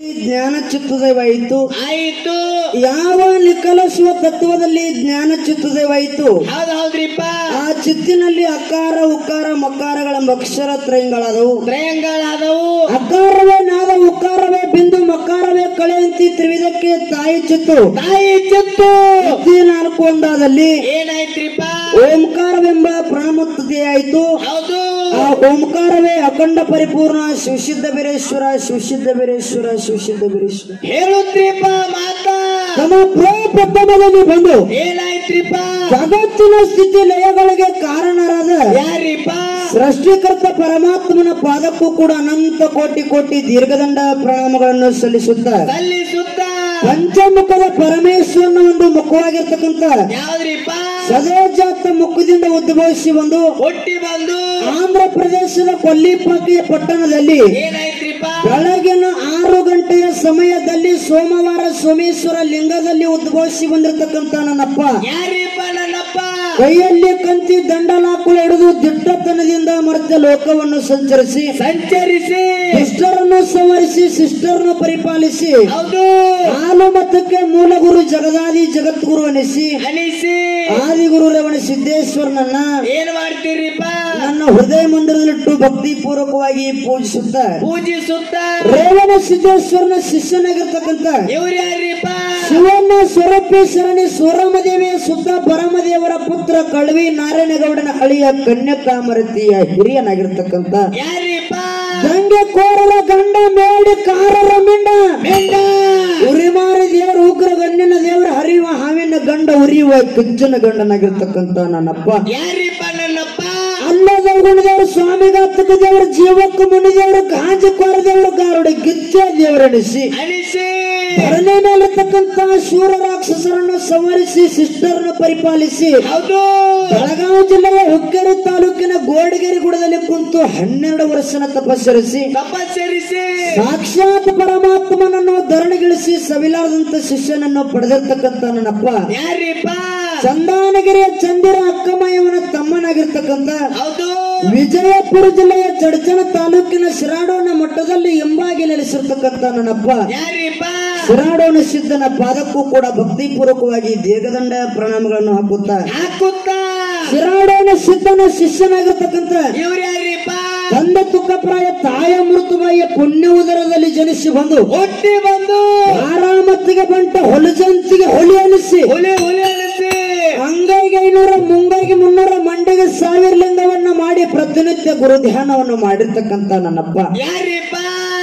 ಜ್ಞಾನ ಚಿತ್ತದವಾಯಿತು ಆಯಿತು ಯಾವ ನಿಕಲಸುವ ತತ್ವದಲ್ಲಿ ಜ್ಞಾನ ಚಿತ್ತದವಾಯಿತು ಹೌದ್ ಹೌದ್ರಿಪ್ಪ ಆ ಚಿತ್ತಿನಲ್ಲಿ ಅಕಾರ ಉಕಾರ ಮಕಾರಗಳೆಂಬ ಅಕ್ಷರ ತ್ರಯಗಳಾದವು ತ್ರಯಂಗಳಾದವು ಅಕಾರವೇ ನಾದ ಉಕಾರವೇ ಬಿಂದು ಮಕಾರವೇ ಕಳೆಯಂತಿ ತ್ರಿವಿಧಕ್ಕೆ ತಾಯಿ ಚಿತ್ತು ತಾಯಿ ಚಿತ್ತು ಈ ನಾಲ್ಕು ಒಂದಾದಲ್ಲಿ ಏನಾಯ್ತ್ರಿಪ್ಪ ಓಂಕಾರವೆಂಬ ಪ್ರಾಮುಖ್ಯತೆಯಾಯಿತು ಹೌದು ಆ ಓಂಕಾರವೇ ಅಖಂಡ ಪರಿಪೂರ್ಣ ಶಿವಸಿದ್ಧ ಬೀರೇಶ್ವರ ಶಿವಸಿದ್ಧ ಬೀರೇಶ್ವರ ಶಿವಸಿದ್ಧ ಬೀರೇಶ್ವರ ಹೇಳುತ್ರಿಪ್ಪ ಮಾತಾ ನಮ್ಮ ಪ್ರಪ್ರಥಮದಲ್ಲಿ ಬಂದು ಏನಾಯ್ತ್ರಿಪ್ಪ ಜಗತ್ತಿನ ಸ್ಥಿತಿ ಲಯಗಳಿಗೆ ಕಾರಣರಾದ ಯಾರಿಪ್ಪ ಸೃಷ್ಟಿಕರ್ತ ಪರಮಾತ್ಮನ ಪಾದಕ್ಕೂ ಕೂಡ ಅನಂತ ಕೋಟಿ ಕೋಟಿ ದೀರ್ಘದಂಡ ಪ್ರಣಾಮಗಳನ್ನು ಸಲ್ಲಿಸುತ್ತ ಸಲ್ಲಿಸುತ್ತ ಪಂಚಮುಖದ ಪರಮೇಶ್ವರನ ಒಂದು ಮುಖವಾಗಿರ್ತಕ್ಕಂಥ ಯಾವ್ದ್ರಿಪ್ಪ ಸದೋಜಾತ ಮುಖದಿಂದ ಉದ್ಭವಿಸಿ ಬಂದು ಹುಟ್ಟಿ ಬಂದು ಆಂಧ್ರ ಪ್ರದೇಶದ ಕೊಲ್ಲಿಪಾಕಿಯ ಪಟ್ಟಣದಲ್ಲಿ ಏನಾಯ್ತ್ರಿಪ್ಪ ಬೆಳಗಿನ ಆರು ಗಂಟೆಯ ಸಮಯದಲ್ಲಿ ಸೋಮವಾರ ಸೋಮೇಶ್ವರ ಲಿಂಗದಲ್ಲಿ ಉದ್ಭವಿಸಿ ಬಂದಿರತಕ್ಕಂತ ನನ್ನಪ್ಪ ಯಾರಿಪ್ಪ ನನ್ನಪ್ಪ ಕೈಯಲ್ಲಿ ಕಂತಿ ದಂಡಲಾಕುಳು ಹಿಡಿದು ದಿಟ್ಟತನದಿಂದ ಮರ್ತ್ಯ ಲೋಕವನ್ನು ಸಂಚರಿಸಿ ಸಂಚರಿಸಿ ಸಿಸ್ಟರನ್ನು ಸಂವರಿಸಿ ಸಿಸ್ಟರ್ನ ಪರಿಪಾಲಿಸಿ ಹೌದು ಹಾಲು ಮತಕ್ಕೆ ಮೂಲ ಗುರು ಜಗದಾದಿ ಜಗದ್ಗುರು ಅನಿಸಿ ಅನಿಸಿ ಆದಿಗುರು ರಮಣ ಸಿದ್ದೇಶ್ವರನನ್ನ ಏನ್ ಮಾಡ್ತೀರಿಪ್ಪ ನನ್ನ ಹೃದಯ ಮಂದಿರದಲ್ಲಿಟ್ಟು ಭಕ್ತಿ ಪೂರ್ವಕವಾಗಿ ಪೂಜಿಸುತ್ತ ಪೂಜಿಸುತ್ತ ರೇವಣ ಸಿದ್ದೇಶ್ವರನ ಶಿಷ್ಯನಾಗಿರ್ತಕ್ಕಂಥ ಇವ್ರು ಯಾರಿಪ್ಪ ಶಿವನ ಸ್ವರೂಪೇಶ್ವರನಿ ಸೂರಮದೇವಿಯ ಸುತ್ತ ಪರಮದೇವರ ಪುತ್ರ ಕಳವಿ ನಾರಾಯಣಗೌಡನ ಅಳಿಯ ಕನ್ಯಕಾಮರತಿಯ ಹಿರಿಯನಾಗಿರ್ತಕ್ಕಂಥ ಯಾರಿಪ್ಪ ಗಂಗೆ ಕೋರಲ ಗಂಡ ಮೇಡಿ ಕಾರರ ಮಿಂಡ ಮೆಂಡ ಉರಿಮಾರಿ ದೇವರ ಉಗ್ರ ಗಣ್ಯನ ದೇವರ ಹರಿಯುವ ಹಾವಿನ ಗಂಡ ಉರಿಯುವ ಕಿಚ್ಚನ ಗಂಡನಾಗಿರ್ತಕ್ಕಂಥ ನನ್ನಪ್ಪ ಯಾರಿಪ್ಪ ನನ್ನಪ್ಪ ಅಲ್ಲದ ಗುಣದೇವರು ಸ್ವಾಮಿಗಾತಕ ದೇವರ ಜೀವಕ್ಕ ಮುನಿದೇವರು ಗಾಂಜಕೋರ ದೇವರು ಗಾರುಡ ಗಿಚ್ಚ ದೇವರೆನಿಸಿ ಅನಿಸಿ ಧರಣಿ ಮೇಲಿರ್ತಕ್ಕಂಥ ಶೂರ ರಾಕ್ಷಸರನ್ನು ಸಂವರಿಸಿ ಸಿಸ್ಟರ್ನ ಪರಿಪಾಲಿಸಿ ಹೌದು ಬೆಳಗಾವಿ ಜಿಲ್ಲೆಯ ಹುಕ್ಕೇರಿ ತಾಲೂಕಿನ ಗೋಡಗೇರಿ ಗುಡದಲ್ಲಿ ಕುಂತು ಹನ್ನೆರಡು ವರ್ಷನ ತಪಸ್ಸರಿಸಿ ತಪಸ್ಸರಿಸಿ ಸಾಕ್ಷಾತ್ ಪರಮಾತ್ಮನನ್ನು ಧರಣಿಗಿಳಿಸಿ ಸವಿಲಾರದಂತ ಶಿಷ್ಯನನ್ನು ಪಡೆದಿರ್ತಕ್ಕಂಥ ನನ್ನಪ್ಪ ಯಾರಿಪ್ಪ ಚಂದಾನಗಿರಿಯ ಚಂದಿರ ಅಕ್ಕಮಯ್ಯವನ ತಮ್ಮನಾಗಿರ್ತಕ್ಕಂಥ ಹೌದು ವಿಜಯಪುರ ಜಿಲ್ಲೆಯ ಚಡಚಣ ತಾಲೂಕಿನ ಶಿರಾಡೋನ ಮಟ್ಟದಲ್ಲಿ ಎಂಬಾಗಿ ನೆಲೆಸಿರ್ತಕ್ಕಂಥ ನನ್ನಪ್ಪ ಯಾರಿಪ್ಪ ಶಿರಾಡೋನ ಸಿದ್ಧನ ಪಾದಕ್ಕೂ ಕೂಡ ಭಕ್ತಿ ಪೂರ್ವಕವಾಗಿ ದೀರ್ಘದಂಡ ಪ್ರಣಾಮಗಳನ್ನು ಹಾಕುತ್ತಾ ಹಾಕುತ್ತ ಶಿರಾಡೋನ ಸಿದ್ಧನ ಶಿಷ್ಯನಾಗಿರ್ತಕ್ಕಂಥ ಇವ್ರು ಯಾರಿಪ್ಪ ತಂದೆ ತುಕ್ಕಪ್ರಾಯ ತಾಯ ಮೃತುಬಾಯಿಯ ಪುಣ್ಯ ಉದರದಲ್ಲಿ ಜನಿಸಿ ಬಂದು ಹುಟ್ಟಿ ಬಂದು ಆರಾಮತ್ತಿಗೆ ಬಂಟ ಹೊಲಜಂತಿಗೆ ಹೊಳಿ ಅನಿಸಿ ಹುಲಿ ಹುಲಿ ಅನಿಸಿ ಅಂಗೈಗೆ ಐನೂರ ಮುಂಗೈಗೆ ಮುನ್ನೂರ ಮಂಡಿಗೆ ಸಾವಿರ ಲಿಂಗವನ್ನ ಮಾಡಿ ಪ್ರತಿನಿತ್ಯ ಗುರು ಧ್ಯಾನವನ್ನು ಮಾಡಿರ್ತಕ್ಕಂಥ ನನ್ನಪ್ಪ ಯಾರಿಪ್ಪ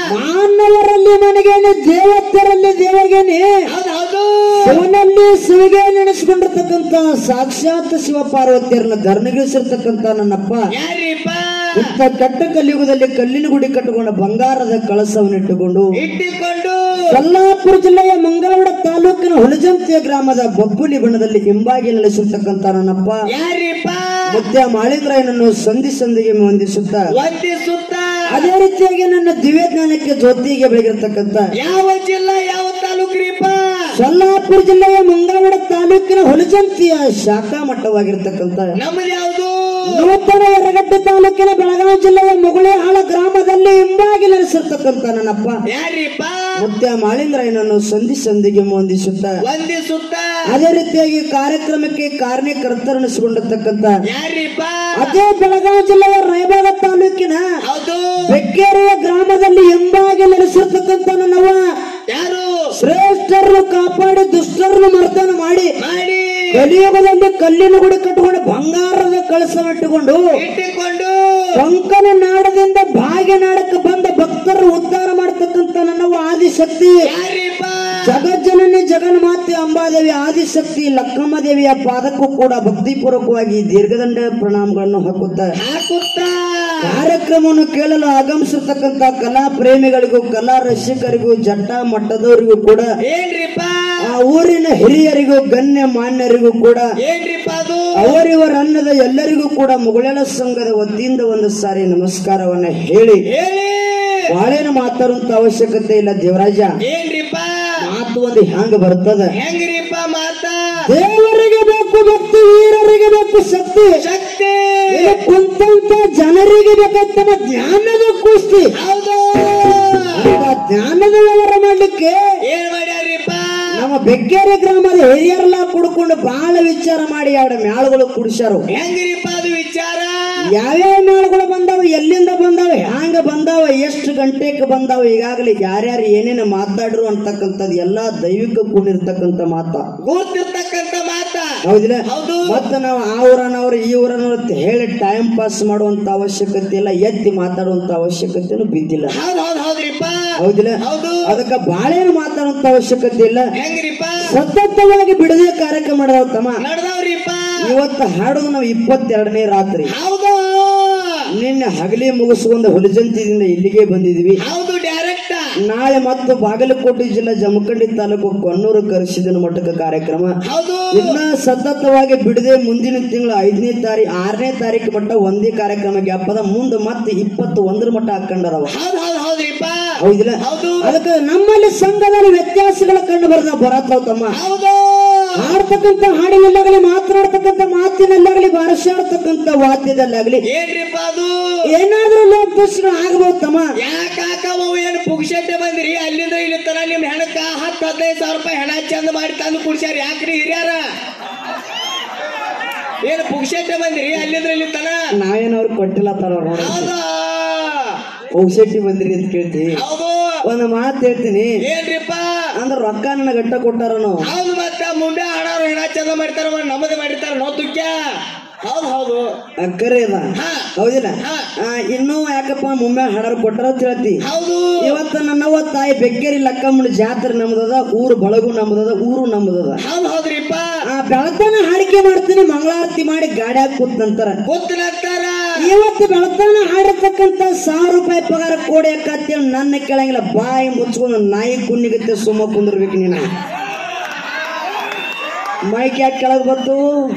ಮಾನವರಲ್ಲಿ ನನಗೇನೆ ದೇವತೆರಲ್ಲಿ ದೇವಗೇನೆ ಹೌದು ಹೌದು ಶಿವನಲ್ಲಿ ಶಿವಿಗೆ ನೆನೆಸಿಕೊಂಡಿರ್ತಕ್ಕಂಥ ಸಾಕ್ಷಾತ್ ಶಿವ ಪಾರ್ವತಿಯರನ್ನ ಧರ್ಮಗಿಳಿಸಿರ್ತಕ್ಕಂಥ ನನ್ನಪ್ಪ ಯಾರಿಪ್ಪ ಇಂಥ ಕೆಟ್ಟ ಕಲಿಯುಗದಲ್ಲಿ ಕಲ್ಲಿನ ಗುಡಿ ಕಟ್ಟಿಕೊಂಡ ಬಂಗಾರದ ಕಳಸವನ್ನಿಟ್ಟುಕೊಂಡು ಇಟ್ಟಿಕೊಂಡು ಕೊಲ್ಲಾಪುರ ಜಿಲ್ಲೆಯ ಮಂಗಳವಾಡ ತಾಲೂಕಿನ ಹುಲಜಂತಿಯ ಗ್ರಾಮದ ಬಬ್ಬುಲಿ ಬಣ್ಣದಲ್ಲಿ ಹಿಂಬಾಗಿ ನೆಲೆಸಿರ್ತಕ್ಕಂಥ ನನ್ನಪ್ಪ ಯಾರಿಪ್ಪ ಮುದ್ದೆ ಮಾಳಿಂಗರಾಯನನ್ನು ಸಂಧಿ ಸಂಧಿಗೆ ವಂದಿಸುತ್ತ ವಂದಿಸುತ್ತ ಅದೇ ರೀತಿಯಾಗಿ ನನ್ನ ದಿವ್ಯ ಜ್ಞಾನಕ್ಕೆ ಜೊತೆಗೆ ಬೆಳಗಿರ್ತಕ್ಕಂಥ ಯಾವ ಜಿಲ್ಲಾ ಯಾವ ತಾಲೂಕ್ರಿಪ್ಪ ಸೊಲ್ಲಾಪುರ ಜಿಲ್ಲೆಯ ಮಂಗಳವಾಡ ತಾಲೂಕಿನ ಹುಲಜಂತಿಯ ಶಾಖಾ ಮಟ್ಟವಾಗಿರ್ತಕ್ಕಂಥ ನಮ್ದು ಯಾವುದು ನೂತನ ಯರಗಡ್ಡೆ ತಾಲೂಕಿನ ಬೆಳಗಾವಿ ಜಿಲ್ಲೆಯ ಮುಗುಳೇಹಾಳ ಗ್ರಾಮದಲ್ಲಿ ಹಿಂಬಾಗಿ ನೆಲೆಸಿರ್ತಕ್ಕಂಥ ನನ್ನಪ್ಪ ಯಾರಿಪ್ಪ ಮುದ್ದೆ ಮಾಳಿಂಗರಾಯನನ್ನು ಸಂಧಿ ಸಂಧಿಗೆ ವಂದಿಸುತ್ತ ವಂದಿಸುತ್ತ ಅದೇ ರೀತಿಯಾಗಿ ಕಾರ್ಯಕ್ರಮಕ್ಕೆ ಕಾರಣಕರ್ತರನಿಸಿಕೊಂಡಿರ್ತಕ್ಕಂಥ ಯಾರಿಪ್ಪ ಅದೇ ಬೆಳಗಾವಿ ಜಿಲ್ಲೆಯ ರಾಯಬಾಗ ತಾಲೂಕಿನ ಹೌದು ಬೆಕ್ಕೇರಿಯ ಗ್ರಾಮದಲ್ಲಿ ಹಿಂಬಾಗಿ ನೆಲೆಸಿರ್ತಕ್ಕಂಥ ನನ್ನವ್ವ ಯಾರು ಶ್ರೇಷ್ಠರನ್ನು ಕಾಪಾಡಿ ದುಷ್ಟರನ್ನು ಮರ್ದನ ಮಾಡಿ ಮಾಡಿ ಕಲಿಯುಗದಲ್ಲಿ ಕಲ್ಲಿನ ಗುಡಿ ಕಟ್ಟಿಕೊಂಡು ಬಂಗಾರದ ಕಳಸವಿಟ್ಟುಕೊಂಡು ಇಟ್ಟುಕೊಂಡು ಕೊಂಕಣ ನಾಡದಿಂದ ಭಾಗ್ಯನಾಡಕ್ಕೆ ಬಂದ ಭಕ್ತರು ಉದ್ಧಾರ ಮಾಡತಕ್ಕಂತ ನನ್ನವ್ವ ಆದಿಶಕ್ತಿ ಯಾರಿಪ್ಪ ಜಗಜ್ಜನನಿ ಜಗನ್ಮಾತೆ ಅಂಬಾದೇವಿ ಆದಿಶಕ್ತಿ ಲಕ್ಕಮ್ಮ ದೇವಿಯ ಪಾದಕ್ಕೂ ಕೂಡ ಭಕ್ತಿಪೂರ್ವಕವಾಗಿ ದೀರ್ಘದಂಡ ಪ್ರಣಾಮಗಳನ್ನು ಹಾಕುತ್ತಾರೆ ಹಾಕುತ್ತ ಕಾರ್ಯಕ್ರಮವನ್ನು ಕೇಳಲು ಆಗಮಿಸಿರ್ತಕ್ಕಂತ ಕಲಾ ಪ್ರೇಮಿಗಳಿಗೂ ಕಲಾ ರಸಿಕರಿಗೂ ಜಟ್ಟ ಮಟ್ಟದವರಿಗೂ ಕೂಡ ಏನ್ರಿಪ್ಪ ಆ ಊರಿನ ಹಿರಿಯರಿಗೂ ಗಣ್ಯ ಮಾನ್ಯರಿಗೂ ಕೂಡ ಏನ್ರಿಪ್ಪ ಅದು ಅವರಿವರ ಅನ್ನದ ಎಲ್ಲರಿಗೂ ಕೂಡ ಮುಗುಳೆಳ ಸಂಘದ ವತಿಯಿಂದ ಒಂದು ಸಾರಿ ನಮಸ್ಕಾರವನ್ನ ಹೇಳಿ ಹೇಳಿ ಬಾಳೇನು ಮಾತಾಡುವಂತ ಅವಶ್ಯಕತೆ ಇಲ್ಲ ದೇವರಾಜ ಏನ್ರಿಪ್ಪ ಮಾತು ಒಂದು ಹ್ಯಾಂಗ ಬರ್ತದ ಹೆಂಗ್ರಿಪ್ಪ ಮಾತಾ ದೇವರಿಗೆ ಬೇಕು ಭಕ್ತಿ ವೀರರಿಗೆ ಬೇಕು ಶಕ್ತಿ ಶಕ್ತಿ ಇಲ್ಲಿ ಕುಂತಂತ ಜನರಿಗೆ ಬೇಕಂತ ಜ್ಞಾನದ ಕುಸ್ತಿ ಹೌದು ಆ ಜ್ಞಾನದ ವ್ಯವಹಾರ ಮಾಡ್ಲಿಕ್ಕೆ ಏನ್ ಮಾಡ್ಯಾರಿಪ್ಪ ನಮ್ಮ ಬೆಕ್ಕೇರಿ ಗ್ರಾಮದ ಹಿರಿಯರೆಲ್ಲ ಕುಡ್ಕೊಂಡು ಬಹಳ ವಿಚಾರ ಮಾಡಿ ಎರಡು ಮ್ಯಾಳುಗಳು ಕುಡಿಸ್ಯಾರು ಹೆಂಗ್ರಿಪ್ಪ ಅದು ವಿಚಾರ ಯಾವ್ಯಾವ ಮ್ಯಾಳುಗಳು ಬಂದಾವ ಎಲ್ಲಿಂದ ಬಂದಾವ ಹ್ಯಾಂಗ ಬಂದಾವ ಎಷ್ಟು ಗಂಟೆಗೆ ಬಂದಾವ ಈಗಾಗಲೇ ಯಾರ್ಯಾರು ಏನೇನು ಮಾತಾಡ್ರು ಅಂತಕ್ಕಂಥದ್ದು ಎಲ್ಲಾ ದೈವಿಕ ಕೂಡಿರ್ತಕ್ಕಂಥ ಮಾತ ಗೊತ್ತಿರ್ತಕ್ಕಂತ ಮಾತ ಹೌದಿಲ್ಲ ಹೌದು ಮತ್ತ ನಾವು ಆ ಊರನವ್ರು ಈ ಊರನವ್ರು ಅಂತ ಹೇಳಿ ಟೈಮ್ ಪಾಸ್ ಮಾಡುವಂತ ಅವಶ್ಯಕತೆ ಇಲ್ಲ ಎತ್ತಿ ಮಾತಾಡುವಂತ ಅವಶ್ಯಕತೆನೂ ಬಿದ್ದಿಲ್ಲ ಹೌದ್ ಹೌದ್ ಹೌದ್ರಿಪ್ಪ ಹೌದಿಲ್ಲ ಹೌದು ಅದಕ್ಕ ಬಾಳೇನು ಮಾತಾಡುವಂತ ಅವಶ್ಯಕತೆ ಇಲ್ಲ ಹೆಂಗ್ರಿಪ್ಪ ಸತತವಾಗಿ ಬಿಡದೆ ಕಾರ್ಯಕ್ರಮ ಮಾಡಿದವ ತಮ್ಮ ನಡ್ದವ್ರಿಪ್ಪ ಇವತ್ತು ಹಾಡೋದು ನಾವು ಇಪ್ಪತ್ತೆರಡನೇ ರಾತ್ರಿ ಹೌದು ನಿನ್ನೆ ಹಗಲಿ ಮುಗಿಸ್ಕೊಂಡು ಹುಲಜಂತಿದಿಂದ ಇಲ್ಲಿಗೆ ಬಂದಿದ್ವಿ ಹೌದು ಡೈರೆಕ್ಟ್ ನಾಳೆ ಮತ್ತು ಬಾಗಲಕೋಟೆ ಜಿಲ್ಲಾ ಜಮಖಂಡಿ ತಾಲೂಕು ಕೊಣ್ಣೂರು ಕರಿಸಿದನ ಮಠಕ ಕಾರ್ಯಕ್ರಮ ಹೌದು ಇನ್ನ ಸತತವಾಗಿ ಬಿಡದೆ ಮುಂದಿನ ತಿಂಗಳ ಐದನೇ ತಾರೀಕು ಆರನೇ ತಾರೀಕು ಮಟ್ಟ ಒಂದೇ ಕಾರ್ಯಕ್ರಮ ಗ್ಯಾಪ್ ಅದ ಮುಂದೆ ಮತ್ತೆ ಇಪ್ಪತ್ತು ಒಂದರ ಮಟ್ಟ ಹಾಕೊಂಡದವ ಹೌದ್ ಹೌದ್ ಹೌದ್ರಿಪ್ಪ ಹೌದಿಲ್ಲ ಹೌದು ಅದಕ್ಕೆ ನಮ್ಮಲ್ಲಿ ಸಂಘದಲ್ಲಿ ವ್ಯತ್ಯಾಸಗಳ ಕಂಡು ಬರ್ದ ಬರತ್ತಾವ ತಮ್ಮ ಹೌದು ಹಾಡ್ತಕ್ಕಂಥ ಹಾಡಿನಲ್ಲಾಗಲಿ ಮಾತನಾಡ್ತಕ್ಕಂಥ ಮಾತಿನಲ್ಲಾಗಲಿ ಭಾಷಾಡ್ತಕ್ಕಂಥ ವಾದ್ಯದಲ್ಲಾಗಲಿ ಏನ್ರಿಪ್ಪ ಅದು ಏನಾದ್ರೂ ಲೋಕದೋಷಗಳು ಆಗಬಹುದು ತಮ್ಮ ಯಾಕಾಕ ಅವು ಏನು ಪುಗ್ಸಟ್ಟೆ ಬಂದ್ರಿ ಅಲ್ಲಿಂದ ಇಲ್ಲಿ ತರ ನಿಮ್ ಹೆಣಕ್ಕ ಹತ್ತು ಹದಿನೈದು ಸಾವಿರ ರೂಪಾಯಿ ಹೆಣ ಚಂದ ಮಾಡಿ ತಂದು ಕುಡ್ಸ್ಯಾರ ಯಾಕ್ರಿ ಹಿರಿಯಾರ ಏನು ಪುಗ್ಸಟ್ಟೆ ಬಂದ್ರಿ ಅಲ್ಲಿಂದ ಇಲ್ಲಿ ತನ ನಾವೇನವ್ರು ಕೊಟ್ಟಿಲ್ಲ ತರ ನೋಡ ಹೌದಾ ಔಷಧಿ ಬಂದಿರಿ ಅಂತ ಕೇಳ್ತೀವಿ ಹೌದು ಒಂದು ಮಾತು ಹೇಳ್ತೀನಿ ಏನ್ರಿಪ್ಪ ಅಂದ್ರ ರೊಕ್ಕ ನನ್ನ ಗಟ್ಟ ಕೊಟ್ಟಾರನು ಹೌದು ಮತ್ತ ಮುಂದೆ ಹಣಾರು ಹೆಣ ಚಂದ ಮಾಡ್ತಾರ ನಮ್ಮದೇ ಮಾಡಿರ್ತಾರ ನೋತುಕ್ಯ ಹೌದು ಹೌದು ಅಕ್ಕರೆ ಅದ ಹಾ ಹೌದಿಲ್ಲ ಹಾ. ಆ, ಇನ್ನೂ ಯಾಕಪ್ಪ ಮುಮ್ಮೆ ಹಾಡಾರ ಕೊಟ್ಟಾರ ಅಂತ ಹೇಳ್ತಿ ಹೌದು ಇವತ್ತ ನನ್ನವ್ವ ತಾಯಿ ಬೆಕ್ಕೇರಿ ಲಕ್ಕಮ್ಮನ ಜಾತ್ರೆ ನಮ್ದದ ಊರು ಬಳಗು ನಮ್ದದ ಊರು ನಮ್ದದ ಹೌದು ಹೌದ್ರಿಪ್ಪ ಆ ಬೆಳತನ ಹಾಡಿಕೆ ಮಾಡ್ತೀನಿ ಮಂಗಳಾರತಿ ಮಾಡಿ ಗಾಡ್ಯಾಗ ಕೂತ್ನಂತಾರ ಗೊತ್ತಿಲ್ಲತ್ತಾರ ಇವತ್ತು ಬೆಳತನ ಹಾಡಿರ್ತಕ್ಕಂಥ ಸಾವಿರ ರೂಪಾಯಿ ಪಗಾರ ಕೋಡಿ ಅಕ್ಕತ್ತೇಳಿ ನನ್ನ ಕೇಳಂಗಿಲ್ಲ ಬಾಯಿ ಮುಚ್ಕೊಂಡು ನಾಯಿ ಕುನ್ನಿಗತ್ತೆ ಸುಮ್ಮ ಕುಂದಿರ್ಬೇಕು ನೀನ ಮೈಕ್ ಯಾಕೆ ಕೆಳಗ್ ಬಂತು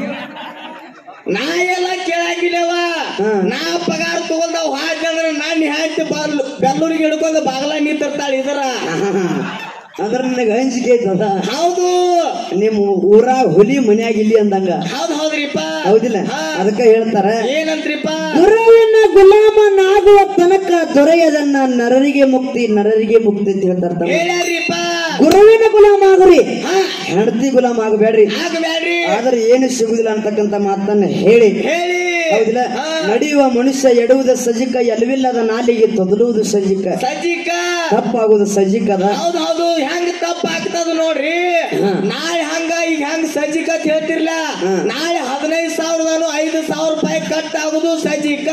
ನಾ ಎಲ್ಲ ಕೇಳಂಗಿಲ್ಲವ ಹಾ. ನಾ ಪಗಾರ ತಗೊಂಡವ್ ಹಾಕಂದ್ರ ನಾನ್ ಹ್ಯಾಂತಿ ಬರ್ಲು ಬೆಲ್ಲೂರಿಗೆ ಹಿಡ್ಕೊಂಡು ಬಾಗಲ ನಿಂತಿರ್ತಾಳ ಇದರ ಅಂದ್ರ ನಿನಗೆ ಅಂಜಿಕೆ ಐತದ ಹೌದು ನಿಮ್ಮ ಊರಾಗ ಹುಲಿ ಮನ್ಯಾಗ ಇಲ್ಲಿ ಅಂದಂಗ ಹೌದ್ ಹೌದ್ರಿಪ್ಪ ಹೌದಿಲ್ಲ ಹಾ. ಅದಕ್ಕ ಹೇಳ್ತಾರ ಏನಂತ್ರಿಪ್ಪ ಗುರುವಿನ ಗುಲಾಮನಾಗುವ ತನಕ ದೊರೆಯದನ್ನ ನರರಿಗೆ ಮುಕ್ತಿ ನರರಿಗೆ ಮುಕ್ತಿ ಅಂತ ಹೇಳ್ತಾರ ತಮ್ಮ. ಹೇಳ್ಯಾರ್ರಿಪ್ಪ ಗುರುವಿನ ಗುಲಾಮ ಆಗುರಿ ಹಾ ಹೆಂಡತಿ ಗುಲಾಮ ಆಗಬೇಡ್ರಿ ಆಗ್ಬ್ಯಾಡ್ರಿ ಆದ್ರೆ ಏನು ಸಿಗುದಿಲ್ಲ ಅಂತಕ್ಕಂಥ ಮಾತನ್ನ ಹೇಳಿ ಹೇಳಿ ಹೌದಿಲ್ಲ ಹಾ. ನಡೆಯುವ ಮನುಷ್ಯ ಎಡುವುದ ಸಜ್ಜಿಕ ಎಲವಿಲ್ಲದ ನಾಲಿಗೆ ತೊದಲುವುದು ಸಜ್ಜಿಕ ಸಜ್ಜಿಕ ತಪ್ಪಾಗುವುದು ಸಜ್ಜಿಕದ ಹೌದ್ ಹೌದು ಹೆಂಗ್ ತಪ್ಪ ಆಗ್ತದ ನೋಡ್ರಿ ಹಾ. ನಾಳೆ ಹಂಗ ಈಗ ಹೆಂಗ್ ಸಜ್ಜಿಕ ಅಂತ ಹೇಳ್ತಿರ್ಲ ಹಾ. ನಾಳೆ ಹದಿನೈದು ಸಾವಿರದನು ಐದು ಸಾವಿರ ರೂಪಾಯಿ ಕಟ್ ಆಗುದು ಸಜ್ಜಿಕ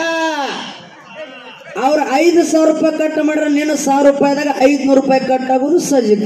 ಅವ್ರ ಐದು ಸಾವಿರ ರೂಪಾಯಿ ಕಟ್ ಮಾಡ್ರೆ ನೀನು ಸಾವಿರ ರೂಪಾಯಿದಾಗ ಐದ್ನೂರು ರೂಪಾಯಿ ಕಟ್ ಆಗೋದು ಸಜ್ಜಿಕ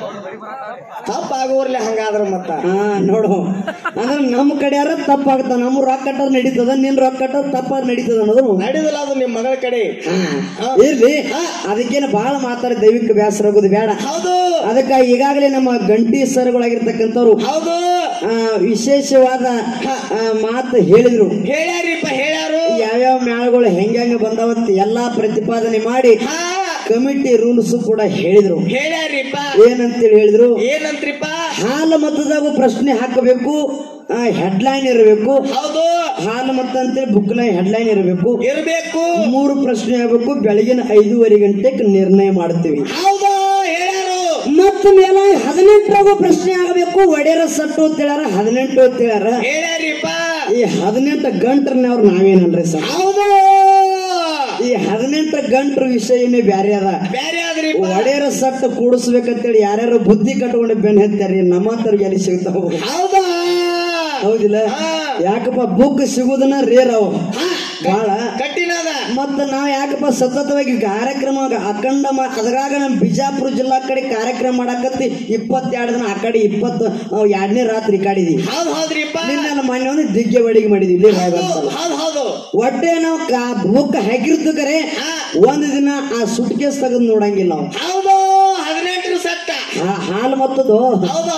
ತಪ್ಪ ಆಗೋರ್ಲಿ ಹಂಗಾದ್ರ ಮತ್ತ ಹಾ ನೋಡು ಅಂದ್ರೆ ನಮ್ಮ ಕಡೆ ಯಾರ ತಪ್ಪಾಗ್ತಾವ ನಮ್ಮ ರೊಕ್ಕ ಕಟ್ಟೋದು ನಡೀತದ ನಿನ್ ರೊಕ್ಕ ಕಟ್ಟೋದು ತಪ್ಪಾಗ ನಡೀತದ ಅನ್ನೋದು ನಡೆದಿಲ್ಲ ಅದು ನಿಮ್ ಮಗಳ ಕಡೆ ಹಾ. ಇರ್ಲಿ ಅದಕ್ಕೇನು ಬಹಳ ಮಾತಾಡಿ ದೈವಿಕ ಬೇಸರ ಆಗೋದು ಬೇಡ ಹೌದು ಅದಕ್ಕ ಈಗಾಗಲೇ ನಮ್ಮ ಗಂಟಿ ಸರ್ಗಳಾಗಿರ್ತಕ್ಕಂಥವ್ರು ಹೌದು ಆ, ವಿಶೇಷವಾದ ಆ, ಮಾತು ಹೇಳಿದ್ರು ಹೇಳ್ಯಾರಿಪ್ಪ ಹೇಳ್ಯಾರು ಯಾವ್ಯಾವ ಮ್ಯಾಳಗಳು ಹೆಂಗ ಬಂದಾವಂತ ಎಲ್ಲಾ ಪ್ರತಿಪಾದನೆ ಮಾಡಿ ಹಾ ಕಮಿಟಿ ರೂಲ್ಸ್ ಕೂಡ ಹೇಳಿದ್ರು ಹೇಳ್ಯಾರಿಪ್ಪ ಏನಂತೇಳಿ ಹೇಳಿದ್ರು ಏನಂತ್ರಿಪ್ಪ ಹಾಲು ಮತದಾಗ ಪ್ರಶ್ನೆ ಹಾಕಬೇಕು ಹೆಡ್ಲೈನ್ ಇರಬೇಕು ಹೌದು ಹಾಲು ಮತ ಅಂತೇಳಿ ಬುಕ್ ಲೈನ್ ಹೆಡ್ಲೈನ್ ಇರಬೇಕು ಇರ್ಬೇಕು ಮೂರು ಪ್ರಶ್ನೆ ಆಗಬೇಕು ಬೆಳಗಿನ ಐದೂವರೆ ಗಂಟೆಗೆ ನಿರ್ಣಯ ಮಾಡ್ತೀವಿ ಹೌದು ಹೇಳ್ಯಾರು ಮತ್ತ ಮೇಲೆ ಹದಿನೆಂಟರಾಗೂ ಪ್ರಶ್ನೆ ಆಗಬೇಕು ಒಡೆಯರ ಸಟ್ಟು ಅಂತ ಹೇಳ್ಯಾರ ಹದಿನೆಂಟು ಅಂತ ಹೇಳ್ಯಾರ ಹೇಳ್ಯಾರಿಪ್ಪ ಈ ಹದಿನೆಂಟು ಗಂಟ್ರನ್ನವ್ರು ನಾವೇನಲ್ರಿ ಸರ್ ಹೌದು ಈ ಹದಿನೆಂಟು ಗಂಟ್ರ ವಿಷಯನೇ ಬ್ಯಾರೆ ಅದ ಬ್ಯಾರೆ ಆದ್ರಿಪ್ಪ ಒಡೆಯರ ಸಟ್ಟು ಕೂಡಿಸ್ಬೇಕಂತೇಳಿ ಯಾರ್ಯಾರು ಬುದ್ಧಿ ಕಟ್ಕೊಂಡು ಬೆನ್ ಹತ್ತಾರಿ ನಮ್ಮಂತವ್ರಿಗೆ ಎಲ್ಲಿ ಸಿಗ್ತಾವ ಹೌದಾ ಹೌದಿಲ್ಲ ಹಾ. ಯಾಕಪ್ಪ ಬುಕ್ ಸಿಗುದನ್ನ ರೇರ್ ಅವ ಹಾ, ಬಾಳ ಕಠಿಣದ ಮತ್ತ ನಾವ್ ಯಾಕಪ್ಪ ಸತತವಾಗಿ ಕಾರ್ಯಕ್ರಮ ಅಖಂಡ ಮಾ- ಅದ್ರಾಗ ನಮ್ ಬಿಜಾಪುರ ಜಿಲ್ಲಾ ಕಡೆ ಕಾರ್ಯಕ್ರಮ ಮಾಡಾಕತ್ತಿ ಇಪ್ಪತ್ತೆರಡು ದಿನ ಆ ಕಡೆ ಇಪ್ಪತ್ತು ನಾವು ಎರಡನೇ ರಾತ್ರಿ ಕಾಡಿದ್ವಿ ಹೌದ್ ಹೌದ್ರಿಪ್ಪ ನಿನ್ನ ಮೊನ್ನೆ ಒಂದು ದಿಗ್ಗೆ ಬಡಿಗೆ ಮಾಡಿದ್ವಿ ಇಲ್ಲಿ ಹೌದು ರಾಯಬಾಗದಲ್ಲಿ. ಹೌದ್ ಹೌದು ಒಟ್ಟೆ ನಾವು ಬುಕ್ ಹಾಕಿರ್ತು ಕರೆ ಹಾ. ಒಂದ್ ದಿನ ಆ ಸುಟ್ ಕೇಸ್ ತೆಗೆದು ನೋಡಂಗಿಲ್ಲ ನಾವು ಹೌದು ಹದಿನೆಂಟರ ಸಟ್ಟ ಆ ಹಾಲು ಮತ್ತದು ಹೌದು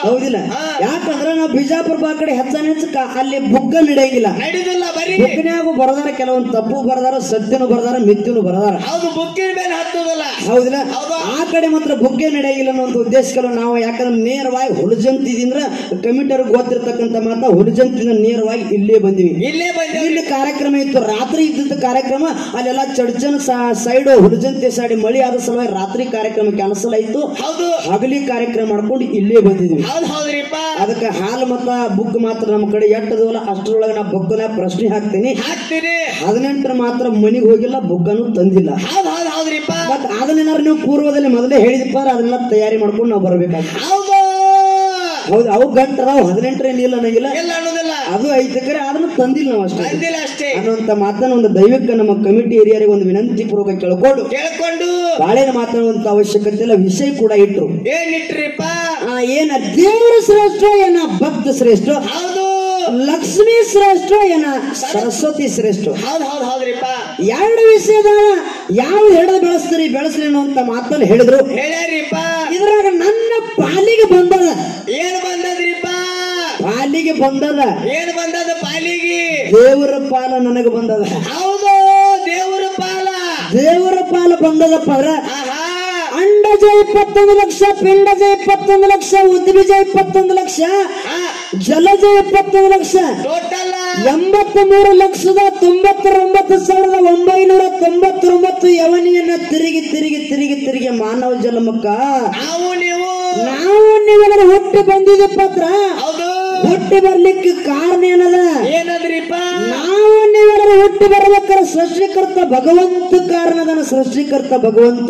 ಹೌದಿಲ್ಲ ಹಾ. ಯಾಕಂದ್ರ ನಾವು ಬಿಜಾಪುರ ಬಾ ಕಡೆ ಹೆಚ್ಚಾನ ಹೆಚ್ಚು ಕ- ಅಲ್ಲಿ ಬುಕ್ಕ ನಡೆಯಂಗಿಲ್ಲ ನಡೆದಿಲ್ಲ ಬರೀ ಬುಕ್ನ್ಯಾಗು ಬರದಾರ ಕೆಲವೊಂದು ತಪ್ಪು ಬರದಾರ ಸತ್ಯನು ಬರದಾರ ಮಿಥ್ಯನು ಬರದಾರ ಹೌದು ಬುಕ್ಕಿನ ಮೇಲೆ ಹತ್ತುದಿಲ್ಲ ಹೌದಿಲ್ಲ ಹೌದಾ? ಆ ಕಡೆ ಮಾತ್ರ ಬುಗ್ಗೆ ನಡೆಯಂಗಿಲ್ಲ ಅನ್ನೋ ಒಂದು ಉದ್ದೇಶಕ್ಕಲ್ಲ ನಾವು ಯಾಕಂದ್ರೆ ನೇರವಾಗಿ ಹುಲಜಂತಿದಿಂದ ಕಮಿಟರ್ ಗೊತ್ತಿರ್ತಕ್ಕಂಥ ಮಾತ ಹುಲಜಂತಿನ ನೇರವಾಗಿ ಇಲ್ಲೇ ಬಂದಿವಿ ಇಲ್ಲೇ ಬಂದೇವ್ರಿ ಇಲ್ಲಿ ಕಾರ್ಯಕ್ರಮ ಇತ್ತು ರಾತ್ರಿ ಇದ್ದಿದ್ದ ಕಾರ್ಯಕ್ರಮ ಅಲ್ಲೆಲ್ಲ ಚಡ್ಚನ್ ಸೈಡ್ ಹುಲಜಂತಿ ಸೈಡ್ ಮಳಿ ಆದ ಸಲುವಾಗಿ ರಾತ್ರಿ ಕಾರ್ಯಕ್ರಮ ಕ್ಯಾನ್ಸಲ್ ಆಯ್ತು ಹೌದು ಹಗಲಿ ಕಾರ್ಯಕ್ರಮ ಮಾಡ್ಕೊಂಡು ಇಲ್ಲೇ ಬಂದಿದ್ವಿ ಹೌದ್ ಹೌದ್ರಿಪ್ಪ ಅದಕ್ಕೆ ಹಾಲು ಮತ್ತ ಬುಕ್ ಮಾತ್ರ ನಮ್ಮ ಕಡೆ ಎಟ್ಟದವಲ್ಲ ಅಷ್ಟರೊಳಗೆ ನಾ ಬುಕ್ನ ಪ್ರಶ್ನೆ ಹಾಕ್ತೀನಿ ಹಾಕ್ತೀರಿ ಹದಿನೆಂಟರ ಮಾತ್ರ ಮನಿಗೆ ಹೋಗಿಲ್ಲ ಬುಕ್ಕನ್ನು ತಂದಿಲ್ಲ ಹೌದ್ ಹೌದ್ ಹೌದ್ರಿಪ್ಪ ಮತ್ ಅದನ್ನೇನಾರು ನೀವು ಪೂರ್ವದಲ್ಲಿ ಮೊದಲೇ ಹೇಳಿದಪ್ಪ ಅಂದ್ರೆ ಅದನ್ನೆಲ್ಲ ತಯಾರಿ ಮಾಡ್ಕೊಂಡು ನಾವು ಬರ್ಬೇಕಾಗ್ತದೆ ಹೌದು ಹೌದು ಅವು ಗಂಟ ಅದಾವ ಹದಿನೆಂಟರ ಏನಿಲ್ಲ ಅನ್ನಂಗಿಲ್ಲ ಎಲ್ಲ ಅನ್ನೋದಿಲ್ಲ ಅದು ಐತೆ ಕರೆ ಅದನ್ನ ತಂದಿಲ್ಲ ನಾವು ಅಷ್ಟೇ ಬಂದಿಲ್ಲ ಅಷ್ಟೇ ಅನ್ನುವಂತ ಮಾತನ್ನ ಒಂದು ದೈವಿಕ ನಮ್ಮ ಕಮಿಟಿ ಹಿರಿಯರಿಗೆ ಒಂದು ವಿನಂತಿ ಪೂರ್ವಕ ಕೇಳ್ಕೊಂಡು ಕೇಳ್ಕೊಂಡು ಬಾಳೆನ ಮಾತಾಡುವಂತ ಅವಶ್ಯಕತೆ ಇಲ್ಲ ವಿಷಯ ಕೂಡ ಇಟ್ರು ಏನಿಟ್ರಿಪ್ಪ ಆ, ಏನ ದೇವರ ಶ್ರೇಷ್ಠ ಏನ ಭಕ್ತ ಶ್ರೇಷ್ಠ ಹೌದು ಲಕ್ಷ್ಮೀ ಶ್ರೇಷ್ಠ ಏನ ಸರಸ್ವತಿ ಶ್ರೇಷ್ಠ ಹೌದ್ ಹೌದ್ ಹೌದ್ರಿಪ್ಪ ಎರಡು ವಿಷಯದ ಯಾವ ಹಿಡಿದು ಬೆಳೆಸ್ತೀರಿ ಬೆಳೆಸ್ರಿ ಅನ್ನುವಂತ ಮಾತಲ್ಲಿ ಹೇಳಿದ್ರು ಹೇಳ್ಯಾರಿಪ್ಪ ಇದ್ರಾಗ ನನ್ನ ಪಾಲಿಗೆ ಬಂದದ ಏನ್ ಬಂದದ್ರಿಪ್ಪ ಪಾಲಿಗೆ ಬಂದದ ಏನ್ ಬಂದದ ಪಾಲಿಗೆ ದೇವರ ಪಾಲ ನನಗೆ ಬಂದದ ಹೌದು ದೇವರ ಪಾಲ ದೇವರ ಪಾಲ ಬಂದದಪ್ಪ ಅಂದ್ರ ಆಹಾ ಅಂಡಜ ಇಪ್ಪತ್ತೊಂದು ಲಕ್ಷ ಪಿಂಡಜ ಇಪ್ಪತ್ತೊಂದು ಲಕ್ಷ ಉದ್ಬೀಜ ಇಪ್ಪತ್ತೊಂದು ಲಕ್ಷ ಜಲಜ ಇಪ್ಪತ್ತೊಂದು ಲಕ್ಷ ಟೋಟಲ್ ಎಂಬತ್ತ ಮೂರು ಲಕ್ಷದ ತೊಂಬತ್ತೊಂಬತ್ತು ಸಾವಿರದ ಒಂಬೈನೂರ ತೊಂಬತ್ತೊಂಬತ್ತು ಯವನಿಯನ್ನ ತಿರುಗಿ ತಿರುಗಿ ತಿರುಗಿ ತಿರುಗಿ ಮಾನವ ಜನ್ಮಕ್ಕ ನಾವು ನೀವು ನಾವು ನೀವೆಲ್ಲರೂ ಹುಟ್ಟಿ ಬಂದಿದ್ದ ಪತ್ರ ಹೌದು ಹುಟ್ಟಿ ಬರ್ಲಿಕ್ಕೆ ಕಾರಣ ಏನದ ಏನಂದ್ರಿಪ್ಪ ನಾವು ನೀವೆಲ್ಲರೂ ಹುಟ್ಟಿ ಬರ್ಬೇಕಾದ್ರೆ ಸೃಷ್ಟಿಕರ್ತ ಭಗವಂತ ಕಾರಣದನ ಸೃಷ್ಟಿಕರ್ತ ಭಗವಂತ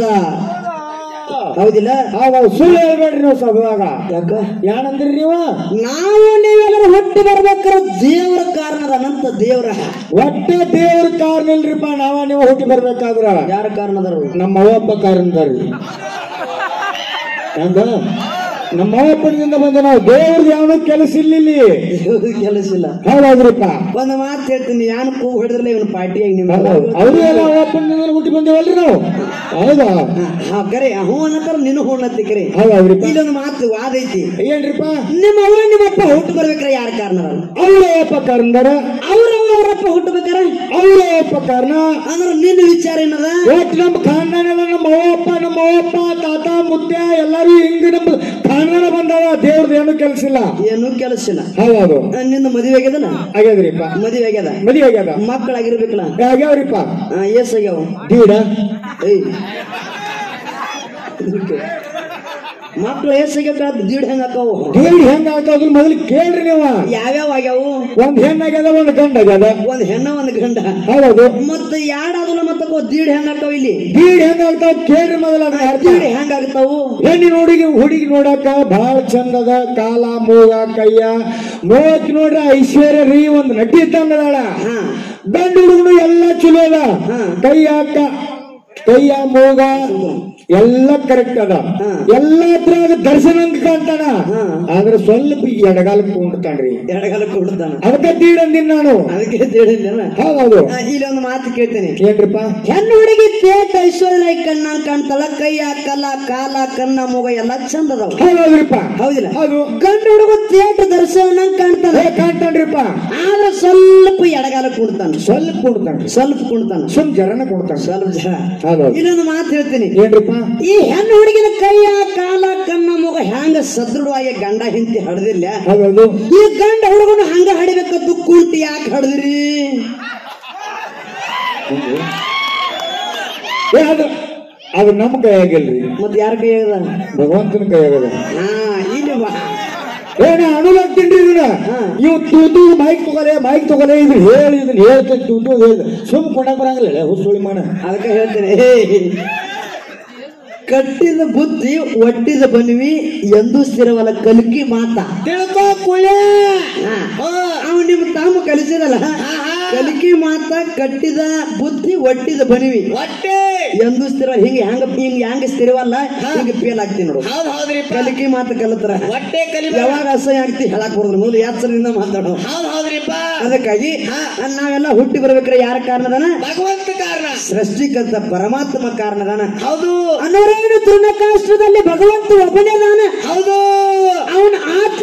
ಹೌದಿಲ್ಲ ಹೌದು ಸುಳ್ಳು ಹೇಳ್ಬೇಡ್ರಿ ನೀವು ಸಭೆಯಾಗ ಯಾಕ ಏನಂದ್ರಿ ನೀವು ನಾವು ನೀವೆಲ್ಲರೂ ಹುಟ್ಟಿ ಬರ್ಬೇಕಾದ್ರೆ ದೇವರ ಕಾರಣದ ಅನಂತ ದೇವರ ಒಟ್ಟ ದೇವ್ರ ಕಾರಣ ಇಲ್ರಿಪ್ಪ ನಾವ ನೀವು ಹುಟ್ಟಿ ಬರ್ಬೇಕಾದ್ರ ಯಾರ ಕಾರಣದರು ನಮ್ಮ ಅವ್ವಪ್ಪ ಕಾರಣದಾರಿ ಹಂಗ ನಮ್ಮ ಅವ್ವಪ್ಪನಿಂದ ಬಂದ ನಾವು ದೇವ್ರದ್ದು ಯಾವನೂ ಕೆಲಸ ಇಲ್ಲ ಇಲ್ಲಿ ದೇವ್ರ ಕೆಲಸ ಇಲ್ಲ ಹೌದೌದ್ರಿಪ್ಪ ಒಂದು ಮಾತು ಹೇಳ್ತೀನಿ ಯಾನು ಕೂಗು ಹಿಡಿದ್ರಲ್ಲ ಇವನು ಪಾರ್ಟಿಯಾಗಿ ನಿಮ್ಮ ಅವರು ಎಲ್ಲ ಅವ್ವಪ್ಪನಿಂದ ಹುಟ್ಟಿ ಬಂದೇವಲ್ರಿ ನಾವು ಹೌದಾ ಹಾ ಕರೆ ಹೂ ಅನ್ನತ್ತಾರ ನೀನು ಹೂ ಅನ್ನತ್ತಿ ಕರೆ ಹೌದೌದ್ರಿಪ್ಪ ಇಲ್ಲೊಂದು ಮಾತು ವಾದ ಐತಿ ಏನ್ರಿಪ್ಪ ನಿಮ್ಮ ಅವ್ವ ನಿಮ್ಮಪ್ಪ ಹುಟ್ಟು ಬರ್ಬೇಕ್ರೆ ಯಾರ ಕಾರಣರಲ್ಲ ಅವ್ರ ಅವ್ವಪ್ಪ ಕಾರಣದಾರ ಅವ್ರ ಅವರಪ್ಪ ಹುಟ್ಟಬೇಕಾರ ಅವ್ರ ಅವ್ವಪ್ಪ ಕಾರಣ ಅಂದ್ರೆ ನಿನ್ನ ವಿಚಾರ ಏನದ ಒಟ್ಟು ನಮ್ಮ ಖಾನ್ದಾನೆಲ್ಲ ನಮ್ಮ ಅವ್ವಪ್ಪ ನಮ್ಮ ಅವ್ವಪ್ಪ ತಾತ ಮುತ್ಯ ಎಲ್ಲಾರು ಹಿಂಗ ನಮ್ಮ ಖಾನ್ದಾನ ಬಂದವ ದೇವ್ರದ್ದು ಏನು ಕೆಲಸ ಇಲ್ಲ ಏನು ಕೆಲಸ ಇಲ್ಲ ಹೌದೌದು ಆ, ನಿನ್ನ ಮದುವೆ ಆಗ್ಯದಲ್ಲ ಆಗ್ಯಾದ್ರಿಪ್ಪ ಮದುವೆ ಆಗ್ಯದ ಮದುವೆ ಆಗ್ಯಾದ ಮಕ್ಕಳಾಗಿರ್ಬೇಕಲ್ಲ ಆಗ್ಯಾವ್ರಿಪ್ಪ ಆ, ಎಸ್ ಆಗ್ಯಾವ ದೀಡ ಏಯ್ ಮಕ್ಕಳು ಎಸ್ ಆಗ್ಯಾವ ದೀಡ್ ಹೆಂಗ ಆಕಾವು ದೀಡ್ ಹೆಂಗ ಆಗ್ತಾವ್ದು ಮೊದಲು ಕೇಳ್ರಿ ನೀವು ಯಾವ್ಯಾವ ಆಗ್ಯಾವು ಒಂದ್ ಹೆಣ್ಣಾಗ್ಯದ ಒಂದ್ ಗಂಡ ಆಗ್ಯದ ಒಂದ್ ಹೆಣ್ಣ ಒಂದ್ ಗಂಡ ಹೌದು ಮತ್ತ ಯಾಡಾದಲ್ಲ ಮತ್ತ ದೀಡ್ ಹೆಂಗ ಆಕಾವ ಇಲ್ಲಿ ದೀಡ್ ಹೆಂಗ ಆಗ್ತಾವ ಕೇಳ್ರಿ ಮೊದಲ ಅದನ್ನ ಅರ್ಥ ದೀಡ್ ಹೆಂಗ ಆಗ್ತಾವು ಹೆಣ್ಣಿನ ಹುಡುಗಿ ಹುಡುಗಿ ನೋಡಾಕ ಬಹಳ ಚಂದದ ಕಾಲ ಮೂಗ ಕೈಯ ನೋಡಕ್ ನೋಡ್ರಿ ಐಶ್ವರ್ಯ ರೀ ಒಂದ್ ನಟಿ ಇದ್ದಂಗದಾಳ ಹಾ ಗಂಡು ಹುಡುಗನು ಎಲ್ಲ ಚಲೋ ಅದ ಹಾ. ಕೈಯ ಕ- ಕೈಯ ಮೂಗ ಎಲ್ಲ ಕರೆಕ್ಟ್ ಅದ ಹಾ. ಎಲ್ಲ ಹತ್ರ ದರ್ಶನ ಅಂತ ಕಾಣ್ತಾನ ಹಾ. ಆದ್ರೆ ಸ್ವಲ್ಪ ಈ ಎಡಗಾಲಕ್ಕೆ ಕುಂಡ್ತಾನ್ರಿ ಎಡಗಾಲ ಕೊಡ್ತಾನ ಅದಕ್ಕೆ ದೀಡ್ ಅಂದಿನ್ ನಾನು ಅದಕ್ಕೆ ತಿಳಿಲ್ಲ ಹೌದೌದು ಇಲ್ಲಿ ಒಂದು ಮಾತು ಕೇಳ್ತೇನೆ ಏನ್ರಿಪ್ಪ ಹೆಣ್ಣು ಹುಡುಗಿ ತೇಟ ಐಶ್ವರ್ಯ ಕಣ್ಣ ಕಾಣ್ತಾಳ ಕೈಯ ಕಲ ಕಾಲ ಕಣ್ಣ ಮೂಗ ಎಲ್ಲ ಚಂದ ಅದಾವ ಹೌದೌದ್ರಿಪ್ಪ ಹೌದಿಲ್ಲ ಹೌದು ಗಂಡು ಹುಡುಗ ತೇಟ ದರ್ಶನ ಕಾಣ್ತಾನ ಏ ಕಾಣ್ತಾನ್ರಿಪ್ಪ ಆದ್ರೆ ಸ್ವಲ್ಪ ಎಡಗಾಲ ಕುಡ್ತಾನ ಸ್ವಲ್ಪ ಕುಂಡ್ತಾನ್ರಿ ಸ್ವಲ್ಪ ಕುಣ್ತಾನ ಸುಮ್ ಜರನ ಕುಂಡ್ತಾನ ಸ್ವಲ್ಪ ಜನ ಹೌದೌದು ಇನ್ನೊಂದು ಮಾತು ಹೇಳ್ತೀನಿ ಏನ್ರಿಪ್ಪ ಈ ಹೆಣ್ಣು ಹುಡುಗಿನ ಕೈಯ ಕಾಲ ಕಣ್ಣ ಮೂಗ ಹ್ಯಾಂಗ ಸದೃಢವಾಗಿ ಗಂಡ ಹಿಂತಿ ಹಡ್ದಿಲ್ಲ ಹೌದೌದು ಈ ಗಂಡ ಹುಡುಗನು ಹಂಗ ಹಡಿಬೇಕದ್ದು ಕುಂಟಿ ಯಾಕೆ ಹಡ್ದ್ರಿ ಏ ಅದು ಅದು ನಮ್ಮ ಕೈಯಾಗಿಲ್ರಿ ಮತ್ ಯಾರ ಕೈ ಅದ ಭಗವಂತನ ಕೈಯಾಗದ ಹಾ ಇಲ್ಲಿ ಬಾ ಏನ ಅನುಲಾಗ್ತೀನಿ ಇದನ್ನ ಹಾ. ಇವ್ ತೂತು ಮೈಕ್ ತಗೋಲೆ ಮೈಕ್ ತಗೋಲೆ ಇದನ್ನ ಹೇಳಿ ಇದನ್ನ ಹೇಳ್ತೇನೆ ತೂತು ಹೇಳಿ ಸುಮ್ ಕೊಂಡಾಗ ಬರಂಗಿಲ್ಲ ಹುಸುಳಿ ಮಾನ ಅದಕ್ಕೆ ಹೇಳ್ತೇನೆ ಹೇ ಕಟ್ಟಿದ ಬುದ್ಧಿ ಒಟ್ಟಿದ ಬನ್ವಿ ಎಂದು ಸ್ಥಿರವಲ್ಲ ಕಲ್ಕಿ ಮಾತ ತಿಳ್ಕೋ ಕುಳೆ ಹಾ. ಅವ ನಿಮ್ ತಾಮ ಕಲಿಸಿದಲ್ಲ ಕಲಿಕಿ ಮಾತ ಕಟ್ಟಿದ ಬುದ್ಧಿ ಒಟ್ಟಿದ ಬನ್ವಿ ಹೊಟ್ಟೆ ಎಂದು ಸ್ಥಿರ ಹಿಂಗ ಹೆಂಗ ಹಿಂಗ ಹೆಂಗ ಸ್ಥಿರವಲ್ಲ ಹಿಂಗ ಫೇಲ್ ಆಗ್ತೀನಿ ನೋಡು ಹೌದ್ ಹೌದ್ರಿಪ್ಪ ಕಲಿಕಿ ಮಾತು ಕಲಿತರ ಹೊಟ್ಟೆ ಕಲಿಬೇಕು ಯಾವಾಗ ಅಸಹ್ಯ ಆಗ್ತಿ ಹೇಳಕ್ ಬರೋದು ಮೊದಲು ಎಚ್ಚರದಿಂದ ಮಾತಾಡೋ ಹೌದ್ ಹೌದ್ರಿಪ್ಪ ಅದಕ್ಕಾಗಿ ನಾವೆಲ್ಲ ಹುಟ್ಟಿ ಬರ್ಬೇಕ್ರೆ ಯಾರ ಕಾರಣದನ ಭಗವಂತ ಕಾರಣ ಸೃಷ್ಟಿಕರ್ತ ಪರಮಾತ್ಮ ಕಾರಣದಾನ ಹೌದು ಅನ್ನೋರೇನು ತೃಣಕಾಷ್ಟದಲ್ಲಿ ಭಗವಂತ ಒಬ್ಬನೇ ದಾನ ಹೌದು ಅವನ ಆ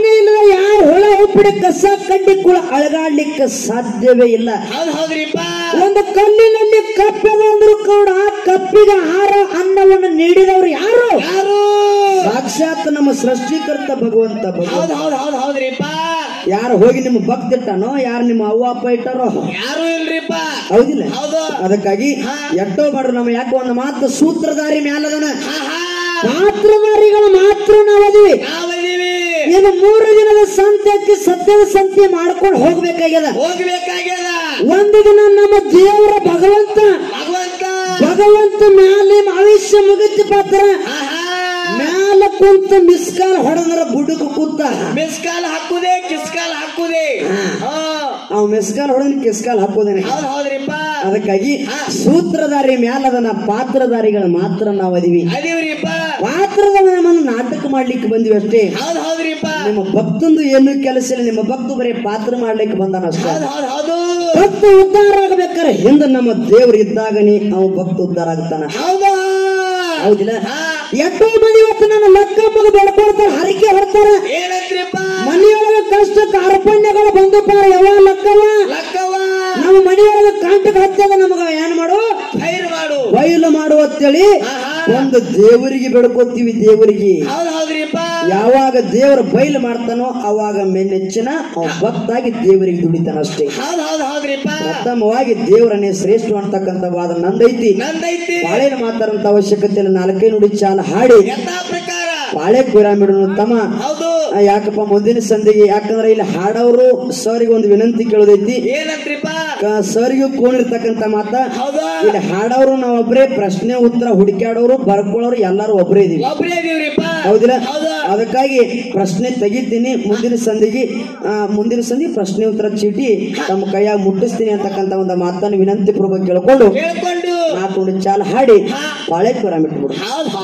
ಪುಡಿ ಕಸ ಕಡ್ಡಿ ಕೂಡ ಅಳಗಾಡ್ಲಿಕ್ಕೆ ಸಾಧ್ಯವೇ ಇಲ್ಲ ಹೌದ್ ಹೌದ್ರಿಪ್ಪ ಒಂದು ಕಲ್ಲಿನಲ್ಲಿ ಕಪ್ಪೆದ ಅಂದ್ರು ಕೂಡ ಆ ಕಪ್ಪಿಗೆ ಆಹಾರ ಅನ್ನವನ್ನು ನೀಡಿದವರು ಯಾರು ಯಾರು ಸಾಕ್ಷಾತ್ ನಮ್ಮ ಸೃಷ್ಟಿಕರ್ತ ಭಗವಂತ ಭಗವಂತ ಹೌದ್ ಹೌದ್ ಹೌದ್ ಹೌದ್ರಿಪ್ಪ ಯಾರು ಹೋಗಿ ನಿಮ್ಮ ಭಕ್ತಿಟ್ಟಾನೋ ಯಾರು ನಿಮ್ಮ ಅವ್ವ ಅಪ್ಪ ಇಟ್ಟಾರೋ ಯಾರು ಇಲ್ರಿಪ್ಪ ಹೌದಿಲ್ಲ ಹೌದು ಅದಕ್ಕಾಗಿ ಹಾ. ಎಷ್ಟೋ ಮಾಡ್ರು ನಮ್ಮ ಯಾಕೆ ಒಂದು ಮಾತು ಸೂತ್ರಧಾರಿ ಮ್ಯಾಲದನ ಹಾ ಹಾ ಪಾತ್ರಧಾರಿಗಳು ಮಾತ್ರ ನಾವು ಅದೀವಿ ನಾವದೀವಿ ಇದು ಮೂರು ದಿನದ ಸಂತೆಕ್ಕೆ ಸತ್ಯದ ಸಂತೆ ಮಾಡ್ಕೊಂಡು ಹೋಗ್ಬೇಕಾಗ್ಯದ ಹೋಗ್ಬೇಕಾಗ್ಯದ ಒಂದು ದಿನ ನಮ್ಮ ದೇವರ ಭಗವಂತ ಭಗವಂತ ಭಗವಂತ ಮ್ಯಾಲೆ ಆಯುಷ್ಯ ಮುಗಿತು ಪಾತ್ರ ಹಾ ಹಾ ಮ್ಯಾಲ ಕುಂತ ಮಿಸ್ಕಾಲ್ ಹೊಡೆದ್ರ ಬುಡಕ್ ಕೂತ ಮಿಸ್ ಕಾಲ್ ಹಾಕುದೇ ಕಿಸ್ ಕಾಲ್ ಹಾಕುದೇ ಹಾ ಅವ್ ಮಿಸ್ಕಾಲ್ ಹೊಡೆದ್ ಕಿಸ್ಕಾಲ್ ಹಾಕೋದೇನೆ ಹೌದ್ ಹೌದ್ರಿಪ್ಪ ಅದಕ್ಕಾಗಿ ಸೂತ್ರಧಾರಿ ಮ್ಯಾಲದನ ಪಾತ್ರಧಾರಿಗಳು ಮಾತ್ರ ನಾವು ಅದೀವಿ ಅದೀವ್ರಿಪ್ಪ ಪಾತ್ರದ ನಮ್ಮನ್ನು ನಾಟಕ ಮಾಡ್ಲಿಕ್ಕೆ ಬಂದಿವಿ ಅಷ್ಟೇ ಹೌದ್ ಹೌದ್ರಿಪ್ಪ ನಿಮ್ಮ ಭಕ್ತಂದು ಏನು ಕೆಲಸ ಇಲ್ಲ ನಿಮ್ಮ ಭಕ್ತ ಬರೀ ಪಾತ್ರ ಮಾಡ್ಲಿಕ್ಕೆ ಬಂದಾನ ಅಷ್ಟೇ ಹೌದ್ ಹೌದ್ ಹೌದು ಭಕ್ತ ಉದ್ಧಾರ ಆಗ್ಬೇಕಾರೆ ಹಿಂದೆ ನಮ್ಮ ದೇವ್ರು ಇದ್ದಾಗನೇ ಅವ ಭಕ್ತ ಉದ್ಧಾರ ಆಗ್ತಾನ ಹೌದಾ ಹೌದಿಲ್ಲ ಹಾ ಎಷ್ಟೋ ಮಂದಿ ಇವತ್ತು ನನ್ನ ಲಕ್ಕಪ್ಪಗ ಬೆಳ್ಕೊಳ್ತಾರೆ ಹರಿಕೆ ಹೊಡ್ತಾರ ಏನಂತ್ರಿಪ್ಪ ಮನೆಯೊಳಗ ಕಷ್ಟ ಕಾರ್ಪಣ್ಯಗಳು ಬಂದಪ್ಪ ಯಾವ ಲಕ್ಕವ ಲಕ್ಕವ್ವ ನಮ್ಮ ಮನೆಯೊಳಗ ಕಾಂಟಕ ಹತ್ತದ ನಮಗ ಏನ್ ಮಾಡು ಫೈರ್ ಮಾಡು ಬಯಲು ಮಾಡು ಅಂತೇಳಿ ಹಾ, ಹಾ. ಒಂದು ದೇವರಿಗೆ ಬೆಳ್ಕೊತೀವಿ ದೇವರಿಗೆ ಹೌದ್ ಹೌದ್ರಿಪ್ಪ ಯಾವಾಗ ದೇವರ ಬಯಲು ಮಾಡ್ತಾನೋ ಅವಾಗ ಮೆನ್ನೆಚ್ಚಿನ ಅವ ಭಕ್ತಾಗಿ ದೇವರಿಗೆ ದುಡಿತಾನ ಅಷ್ಟೇ ಹೌದ್ ಹೌದ್ ಹೌದ್ರಿಪ್ಪ ಪ್ರಥಮವಾಗಿ ದೇವರನ್ನೇ ಶ್ರೇಷ್ಠ ಅಂತಕ್ಕಂಥ ವಾದ ನಂದೈತಿ ನಂದೈತಿ ಬಾಳೆನ ಮಾತಾಡಂತ ಅವಶ್ಯಕತೆ ಇಲ್ಲ ನಾಲ್ಕೈ ನುಡಿ ಚಾಲ ಹಾಡಿ ಯಥಾ ಪ್ರಕಾರ ಬಾಳೆ ಪಿರಾಮಿಡ್ ತಮ್ಮ ಹೌದು ಆ, ಯಾಕಪ್ಪ ಮುಂದಿನ ಸಂಧಿಗೆ ಯಾಕಂದ್ರೆ ಇಲ್ಲಿ ಹಾಡೋರು ಸರ್ಗೆ ಒಂದು ವಿನಂತಿ ಕೇಳೋದೈತಿ ಏನಂತ್ರಿಪ್ಪ ಕ- ಸರ್ಗೂ ಕೋಣಿರ್ತಕ್ಕಂಥ ಮಾತ ಹೌದಾ ಇಲ್ಲಿ ಹಾಡೋರು ನಾವ್ ಒಬ್ರೇ ಪ್ರಶ್ನೆ ಉತ್ತರ ಹುಡುಕ್ಯಾಡೋರು ಬರ್ಕೊಳ್ಳೋರು ಎಲ್ಲಾರು ಒಬ್ರೇ ಇದೀವಿ ಒಬ್ರೇ ಇದೀವ್ರಿಪ್ಪ ಹೌದಿಲ್ಲ ಹೌದಾ ಅದಕ್ಕಾಗಿ ಪ್ರಶ್ನೆ ತೆಗಿತೀನಿ ಮುಂದಿನ ಸಂಧಿಗೆ ಆ, ಮುಂದಿನ ಸಂಧಿ ಪ್ರಶ್ನೆ ಉತ್ತರ ಚೀಟಿ ತಮ್ಮ ಕೈಯಾಗ ಮುಟ್ಟಿಸ್ತೀನಿ ಅಂತಕ್ಕಂಥ ಒಂದು ಮಾತನ್ನು ವಿನಂತಿ ಪೂರ್ವಕ ಕೇಳ್ಕೊಂಡು ಹೇಳ್ಕೊಂಡು ನಾಲ್ಕು ಚಾಲ ಹಾಡಿ ಹಾ. ಬಾಳೆ ಪಿರಾಮಿಡ್ ಬಿಡು ಹೌದ್